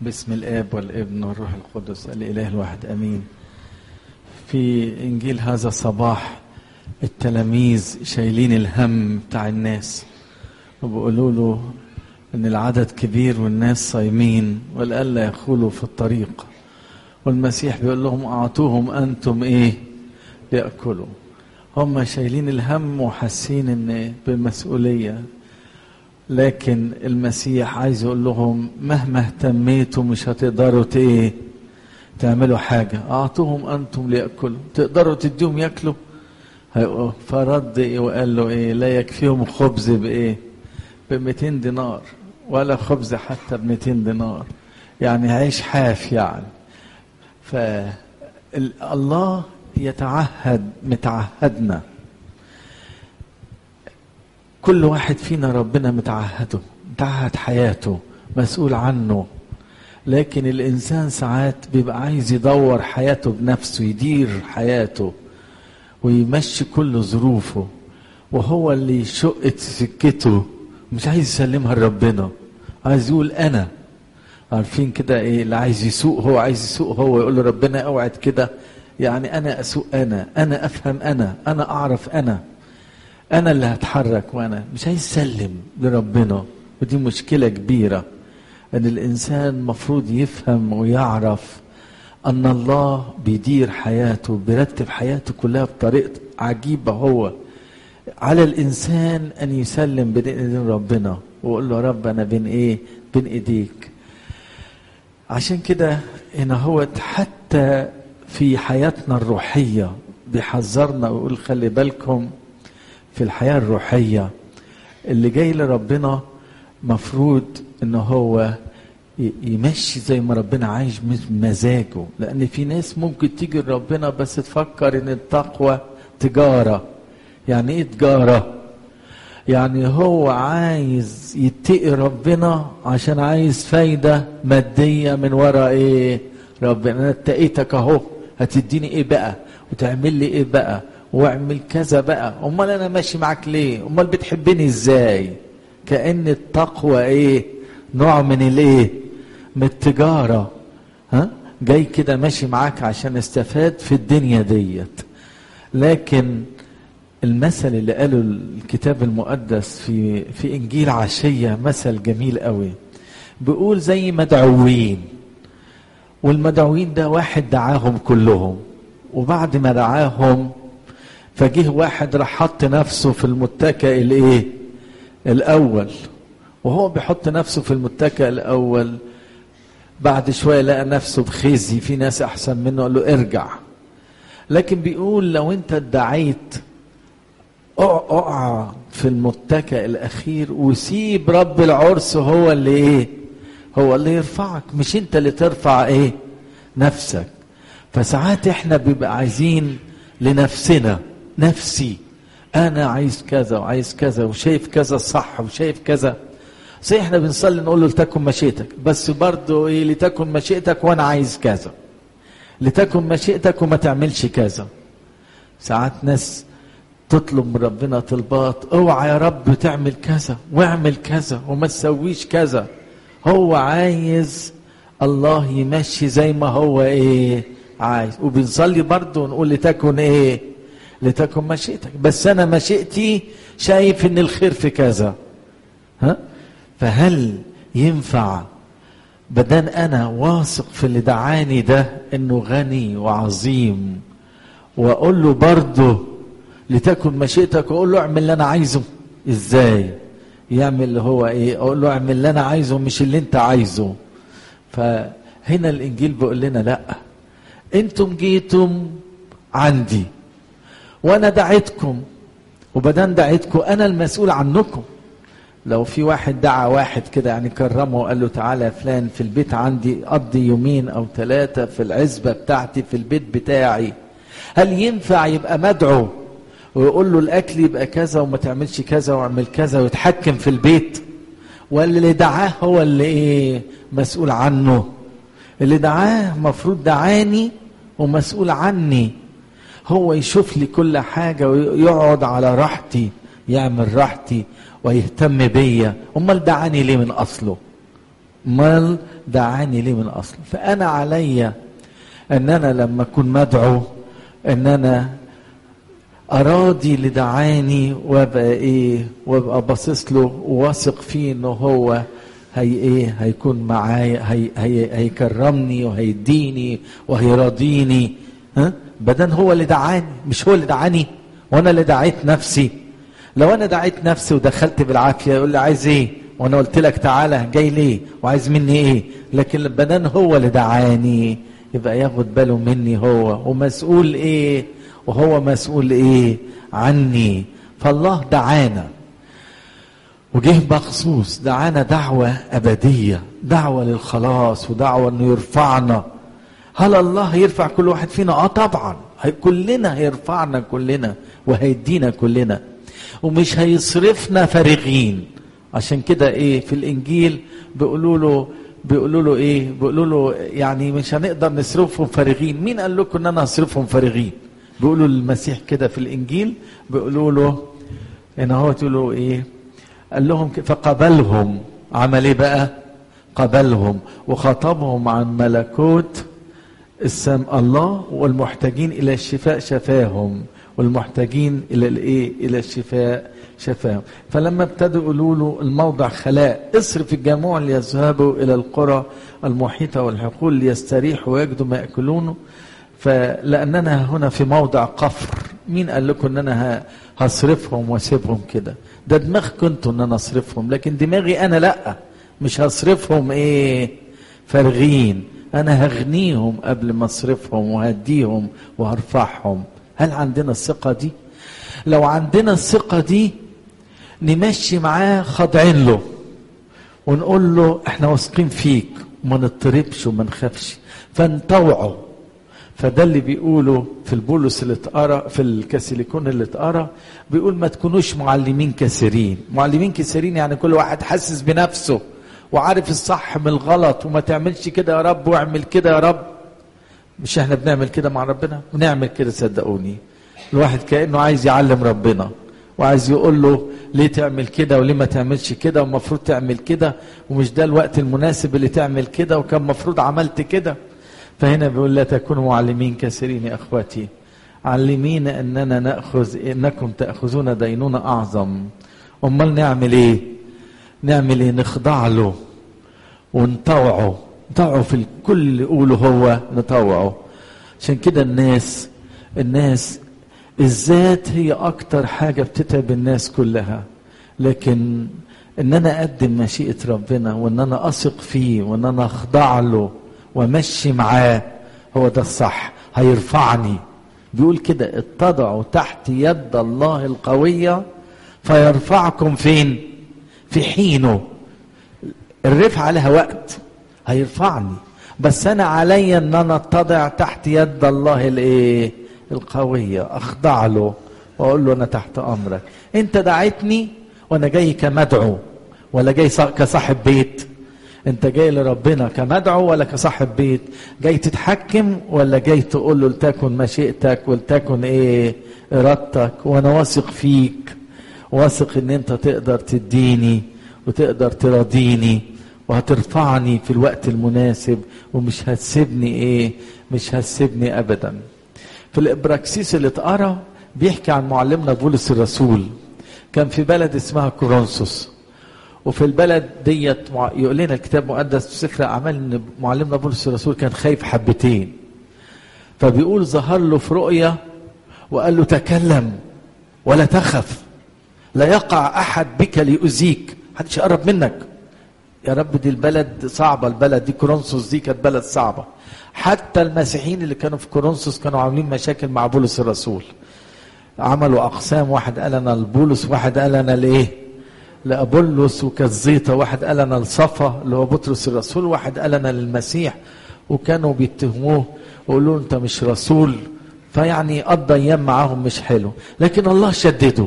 باسم الاب والابن والروح القدس الاله الواحد امين في انجيل هذا الصباح التلاميذ شايلين الهم بتاع الناس وبيقولوا له ان العدد كبير والناس صايمين ولئلا يخولوا في الطريق والمسيح بيقول لهم اعطوهم انتم ايه ياكلوا هم شايلين الهم وحاسين ان بمسؤوليه لكن المسيح عايز يقول لهم مهما اهتميتوا مش هتقدروا ايه تعملوا حاجه اعطوهم انتم لياكلوا تقدروا تديهم ياكلوا فرد إيه وقال له ايه لا يكفيهم خبز بايه ب 200 دينار ولا خبز حتى ب 200 دينار يعني عيش حاف يعني فالله يتعهد متعهدنا كل واحد فينا ربنا متعهده متعهد حياته مسؤول عنه لكن الانسان ساعات بيبقى عايز يدور حياته بنفسه يدير حياته ويمشي كل ظروفه وهو اللي يشق سكته مش عايز يسلمها لربنا عايز يقول انا عارفين كده ايه اللي عايز يسوق هو عايز يسوق هو يقول له ربنا اوعد كده يعني انا اسوق انا انا افهم انا انا اعرف انا انا اللي هتحرك وانا مش عايز يسلم لربنا ودي مشكله كبيره ان الانسان مفروض يفهم ويعرف ان الله بيدير حياته بيرتب حياته كلها بطريقه عجيبه هو على الانسان ان يسلم بين ايدين ربنا ويقول له رب انا بين ايه بين ايديك عشان كده هنا هو حتى في حياتنا الروحيه بيحذرنا ويقول خلي بالكم في الحياه الروحيه اللي جاي لربنا مفروض ان هو يمشي زي ما ربنا عايش مزاجه لان في ناس ممكن تيجي لربنا بس تفكر ان التقوى تجاره يعني ايه تجاره يعني هو عايز يتقي ربنا عشان عايز فايده ماديه من ورا ايه ربنا انا اتقيتك اهو هتديني ايه بقى وتعمل لي ايه بقى واعمل كذا بقى امال انا ماشي معاك ليه امال بتحبني ازاي كان التقوى ايه نوع من الايه من التجاره ها جاي كده ماشي معاك عشان استفاد في الدنيا ديت لكن المثل اللي قاله الكتاب المقدس في في انجيل عشيه مثل جميل قوي بيقول زي مدعوين والمدعوين ده واحد دعاهم كلهم وبعد ما دعاهم فجه واحد راح حط نفسه في المتكئ الايه الاول وهو بيحط نفسه في المتكئ الاول بعد شويه لقى نفسه بخزي في ناس احسن منه قال له ارجع لكن بيقول لو انت ادعيت اقع في المتكئ الاخير وسيب رب العرس هو اللي ايه هو اللي يرفعك مش انت اللي ترفع ايه نفسك فساعات احنا بيبقى عايزين لنفسنا نفسي انا عايز كذا وعايز كذا وشايف كذا صح وشايف كذا زي احنا بنصلي نقول له لتكن مشيئتك بس برضه ايه لتكن مشيئتك وانا عايز كذا لتكن مشيئتك وما تعملش كذا ساعات ناس تطلب من ربنا طلبات اوعى يا رب تعمل كذا واعمل كذا وما تسويش كذا هو عايز الله يمشي زي ما هو ايه عايز وبنصلي برضه ونقول لتكن ايه لتكن مشيئتك بس انا مشيئتي شايف ان الخير في كذا ها فهل ينفع بدل انا واثق في اللي دعاني ده انه غني وعظيم واقول له برضه لتكن مشيئتك واقول له اعمل اللي انا عايزه ازاي يعمل اللي هو ايه اقول له اعمل اللي انا عايزه مش اللي انت عايزه فهنا الانجيل بيقول لنا لا انتم جيتم عندي وانا دعيتكم وبدان دعيتكم انا المسؤول عنكم لو في واحد دعا واحد كده يعني كرمه وقال له تعالى يا فلان في البيت عندي قضي يومين او ثلاثة في العزبة بتاعتي في البيت بتاعي هل ينفع يبقى مدعو ويقول له الاكل يبقى كذا وما تعملش كذا واعمل كذا ويتحكم في البيت ولا اللي دعاه هو اللي ايه مسؤول عنه اللي دعاه مفروض دعاني ومسؤول عني هو يشوف لي كل حاجة ويقعد على راحتي يعمل راحتي ويهتم بيا امال دعاني ليه من اصله مال دعاني ليه من اصل فانا عليا ان انا لما اكون مدعو ان انا اراضي اللي دعاني وابقى ايه وابقى باصص له وواثق فيه انه هو هي ايه هيكون معايا هي هي هيكرمني وهيديني وهيراضيني ها بدل هو اللي دعاني مش هو اللي دعاني وانا اللي دعيت نفسي لو انا دعيت نفسي ودخلت بالعافيه يقول لي عايز ايه وانا قلت لك تعالى جاي ليه وعايز مني ايه لكن بدل هو اللي دعاني يبقى ياخد باله مني هو ومسؤول ايه وهو مسؤول ايه عني فالله دعانا وجه مخصوص دعانا دعوة أبدية دعوة للخلاص ودعوة أنه يرفعنا هل الله هيرفع كل واحد فينا؟ آه طبعا هي كلنا هيرفعنا كلنا وهيدينا كلنا ومش هيصرفنا فارغين عشان كده ايه في الانجيل بيقولوا له بيقولوا له ايه بيقولوا له يعني مش هنقدر نصرفهم فارغين مين قال لكم ان انا هصرفهم فارغين بيقولوا للمسيح كده في الانجيل بيقولوا له هنا هو تقول له ايه قال لهم فقبلهم عمل ايه بقى قبلهم وخاطبهم عن ملكوت السم الله والمحتاجين الى الشفاء شفاهم والمحتاجين الى الايه الى الشفاء شفاهم فلما ابتدوا يقولوا له الموضع خلاء اصرف الجموع ليذهبوا الى القرى المحيطه والحقول ليستريحوا ويجدوا ما ياكلونه فلاننا هنا في موضع قفر مين قال لكم ان انا هصرفهم واسيبهم كده ده دماغكم انتوا ان انا اصرفهم لكن دماغي انا لا مش هصرفهم ايه فارغين انا هغنيهم قبل ما اصرفهم وهديهم وهرفعهم هل عندنا الثقه دي لو عندنا الثقه دي نمشي معاه خاضعين له ونقول له احنا واثقين فيك وما نضطربش وما نخافش فنطوعه فده اللي بيقوله في البولس اللي اتقرا في الكاسيليكون اللي اتقرا بيقول ما تكونوش معلمين كثيرين معلمين كثيرين يعني كل واحد حاسس بنفسه وعارف الصح من الغلط وما تعملش كده يا رب واعمل كده يا رب مش احنا بنعمل كده مع ربنا بنعمل كده صدقوني الواحد كانه عايز يعلم ربنا وعايز يقول له ليه تعمل كده وليه ما تعملش كده ومفروض تعمل كده ومش ده الوقت المناسب اللي تعمل كده وكان مفروض عملت كده فهنا بيقول لا تكونوا معلمين كثيرين يا اخواتي علمين اننا ناخذ انكم تاخذون دينونه اعظم امال نعمل ايه نعمل ايه نخضع له ونطوعه نطوعه في الكل يقوله هو نطوعه عشان كده الناس الناس الذات هي اكتر حاجه بتتعب الناس كلها لكن ان انا اقدم مشيئه ربنا وان انا اثق فيه وان انا اخضع له وامشي معاه هو ده الصح هيرفعني بيقول كده اتضعوا تحت يد الله القويه فيرفعكم فين في حينه الرفع لها وقت هيرفعني بس انا عليا ان انا اتضع تحت يد الله الايه القويه اخضع له واقول له انا تحت امرك انت دعيتني وانا جاي كمدعو ولا جاي كصاحب بيت انت جاي لربنا كمدعو ولا كصاحب بيت جاي تتحكم ولا جاي تقول له لتكن مشيئتك ولتكن ايه ارادتك وانا واثق فيك واثق ان انت تقدر تديني وتقدر تراضيني وهترفعني في الوقت المناسب ومش هتسيبني ايه مش هتسيبني ابدا في الابراكسيس اللي اتقرا بيحكي عن معلمنا بولس الرسول كان في بلد اسمها كورنثوس وفي البلد ديت يقول لنا الكتاب المقدس في سفر اعمال ان معلمنا بولس الرسول كان خايف حبتين فبيقول ظهر له في رؤيا وقال له تكلم ولا تخف لا يقع احد بك ليؤذيك محدش يقرب منك يا رب دي البلد صعبه البلد دي كورنثوس دي كانت بلد صعبه حتى المسيحيين اللي كانوا في كورنثوس كانوا عاملين مشاكل مع بولس الرسول عملوا اقسام واحد قال انا لبولس واحد قال انا لايه لابولس وكالزيطه واحد قال انا لصفا اللي هو بطرس الرسول واحد قال انا للمسيح وكانوا بيتهموه ويقولوا له انت مش رسول فيعني قضى ايام معاهم مش حلو لكن الله شدده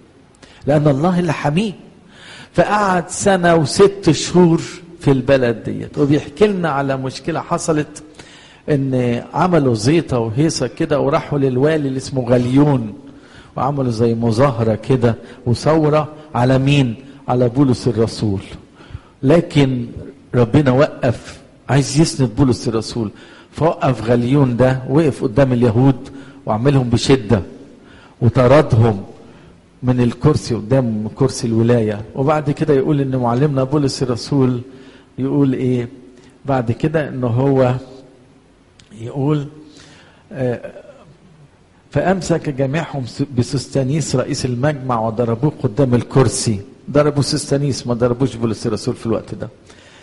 لان الله اللي حميه فقعد سنه وست شهور في البلد ديت وبيحكي لنا على مشكله حصلت ان عملوا زيطه وهيصه كده وراحوا للوالي اللي اسمه غليون وعملوا زي مظاهره كده وثوره على مين؟ على بولس الرسول لكن ربنا وقف عايز يسند بولس الرسول فوقف غليون ده وقف قدام اليهود وعملهم بشده وطردهم من الكرسي قدام كرسي الولايه وبعد كده يقول ان معلمنا بولس الرسول يقول ايه بعد كده ان هو يقول آه فامسك جميعهم بسستانيس رئيس المجمع وضربوه قدام الكرسي ضربوا سستانيس ما ضربوش بولس الرسول في الوقت ده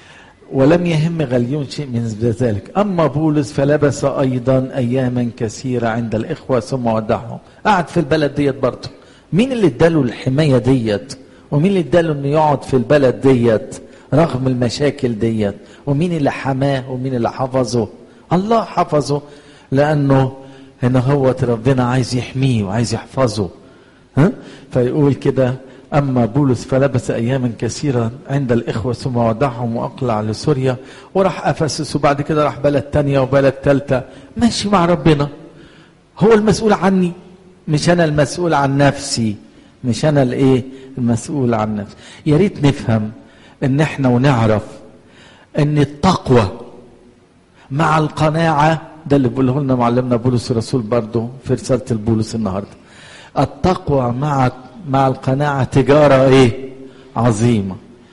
ولم يهم غليون شيء من ذلك أما بولس فلبس أيضا أياما كثيرة عند الإخوة ثم ودعهم قعد في البلد ديت برضه مين اللي اداله الحماية ديت ومين اللي اداله انه يقعد في البلد ديت رغم المشاكل ديت ومين اللي حماه ومين اللي حفظه الله حفظه لأنه هنا هو ربنا عايز يحميه وعايز يحفظه ها؟ فيقول كده أما بولس فلبس أياما كثيرة عند الإخوة ثم ودعهم وأقلع لسوريا وراح أفسس وبعد كده راح بلد تانية وبلد تالتة ماشي مع ربنا هو المسؤول عني مش أنا المسؤول عن نفسي مش أنا الإيه المسؤول عن نفسي يا ريت نفهم إن إحنا ونعرف إن التقوى مع القناعة ده اللي بيقوله لنا معلمنا بولس الرسول برضه في رسالة البولس النهارده التقوى مع مع القناعة تجارة ايه عظيمة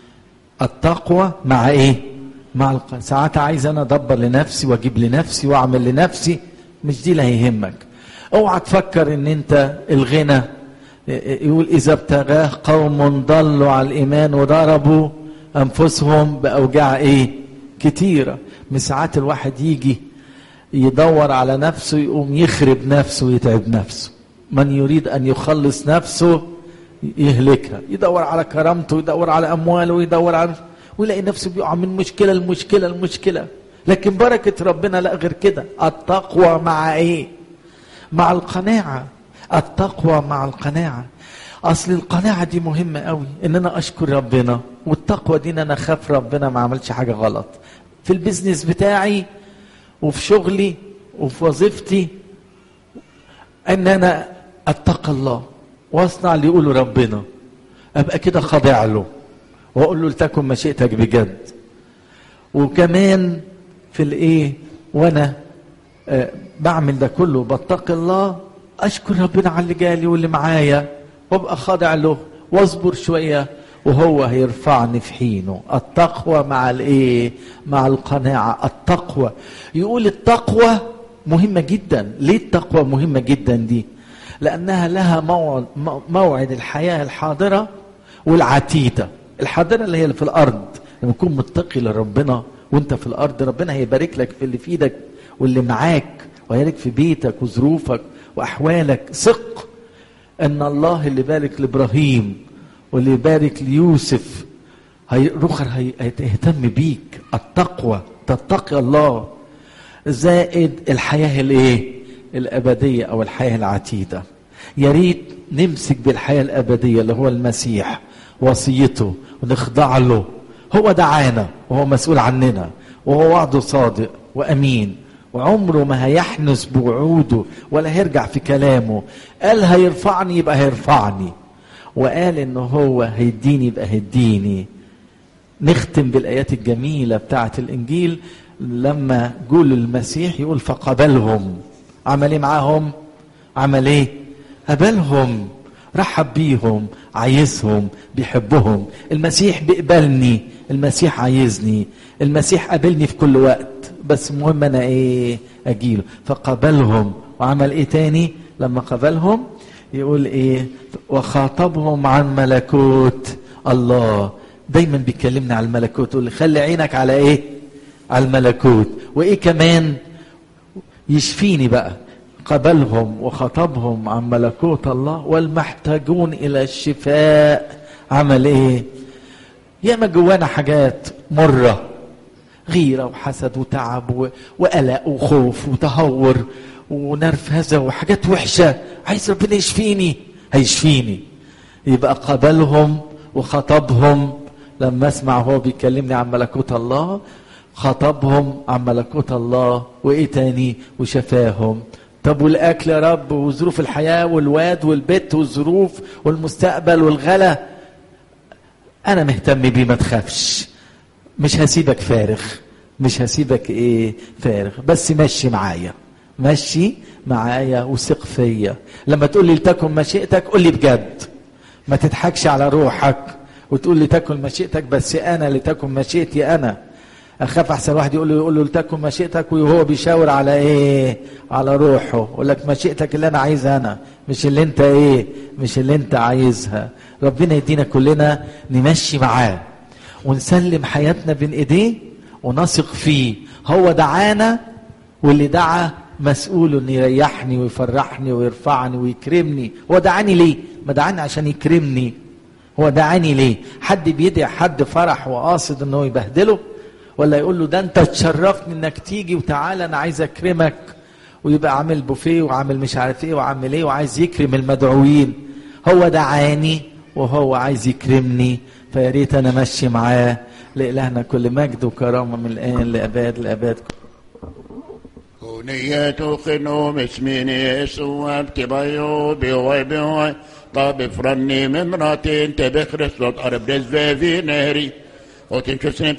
التقوى مع ايه مع القناعة ساعات عايز انا ادبر لنفسي واجيب لنفسي واعمل لنفسي مش دي اللي هيهمك اوعى تفكر ان انت الغنى يقول اذا ابتغاه قوم ضلوا على الايمان وضربوا انفسهم باوجاع ايه كتيره من ساعات الواحد يجي يدور على نفسه يقوم يخرب نفسه ويتعب نفسه من يريد ان يخلص نفسه يهلكها يدور على كرامته يدور على امواله يدور على ويلاقي نفسه بيقع من مشكله لمشكله لمشكله لكن بركه ربنا لا غير كده التقوى مع ايه مع القناعه التقوى مع القناعه اصل القناعه دي مهمه قوي ان انا اشكر ربنا والتقوى دي ان انا اخاف ربنا ما عملش حاجه غلط في البيزنس بتاعي وفي شغلي وفي وظيفتي ان انا اتقى الله واصنع اللي يقوله ربنا ابقى كده خاضع له واقول له لتكن مشيئتك بجد وكمان في الايه وانا آه بعمل ده كله بتقي الله اشكر ربنا على اللي جالي واللي معايا وابقى خاضع له واصبر شويه وهو هيرفعني في حينه التقوى مع الايه مع القناعه التقوى يقول التقوى مهمه جدا ليه التقوى مهمه جدا دي لانها لها موعد موعد الحياه الحاضره والعتيده الحاضره اللي هي اللي في الارض لما تكون متقي لربنا وانت في الارض ربنا هيبارك لك في اللي في ايدك واللي معاك وهيبارك في بيتك وظروفك واحوالك ثق ان الله اللي بارك لابراهيم واللي يبارك ليوسف هي رخر هيهتم بيك التقوى تتقي الله زائد الحياه الايه الابديه او الحياه العتيده يا ريت نمسك بالحياه الابديه اللي هو المسيح وصيته ونخضع له هو دعانا وهو مسؤول عننا وهو وعده صادق وامين وعمره ما هيحنس بوعوده ولا هيرجع في كلامه قال هيرفعني يبقى هيرفعني وقال ان هو هيديني يبقى هيديني نختم بالايات الجميله بتاعه الانجيل لما جول المسيح يقول فقبلهم عمل ايه معاهم عمل ايه قبلهم رحب بيهم عايزهم بيحبهم المسيح بيقبلني المسيح عايزني المسيح قابلني في كل وقت بس المهم انا ايه اجيله فقبلهم وعمل ايه تاني لما قبلهم يقول ايه وخاطبهم عن ملكوت الله دايما بيكلمنا على الملكوت يقول خلي عينك على ايه على الملكوت وايه كمان يشفيني بقى قبلهم وخطبهم عن ملكوت الله والمحتاجون الى الشفاء عمل ايه ياما جوانا حاجات مره غيره وحسد وتعب وقلق وخوف وتهور ونرفزه وحاجات وحشه عايز ربنا يشفيني هيشفيني يبقى قبلهم وخطبهم لما اسمع هو بيكلمني عن ملكوت الله خطبهم عن ملكوت الله وايه تاني وشفاهم طب والاكل يا رب وظروف الحياه والواد والبيت والظروف والمستقبل والغلا انا مهتم بيه ما تخافش مش هسيبك فارغ مش هسيبك ايه فارغ بس مشي معايا مشي معايا وثق فيا لما تقول لي لتكن مشيئتك قول لي بجد ما تضحكش على روحك وتقول لي تكن مشيئتك بس انا لتكن مشيئتي انا اخاف احسن واحد يقول له يقول له لتكن مشيئتك وهو بيشاور على ايه على روحه يقول لك مشيئتك اللي انا عايزها انا مش اللي انت ايه مش اللي انت عايزها ربنا يدينا كلنا نمشي معاه ونسلم حياتنا بين ايديه ونثق فيه هو دعانا واللي دعا مسؤول ان يريحني ويفرحني ويرفعني ويكرمني هو دعاني ليه ما دعاني عشان يكرمني هو دعاني ليه حد بيدعي حد فرح وقاصد انه يبهدله ولا يقول له ده انت اتشرفت انك تيجي وتعالى انا عايز اكرمك ويبقى عامل بوفيه وعامل مش عارف ايه وعامل ايه وعايز يكرم المدعوين هو دعاني وهو عايز يكرمني فيا ريت انا ماشي معاه لإلهنا كل مجد وكرامه من الان لاباد لاباد هنية خنوم اسمين يسوع بتبايو بيوي بيوي طب فرني من راتين تبخرس وط أرب رزفي في نهري وتنشو سنب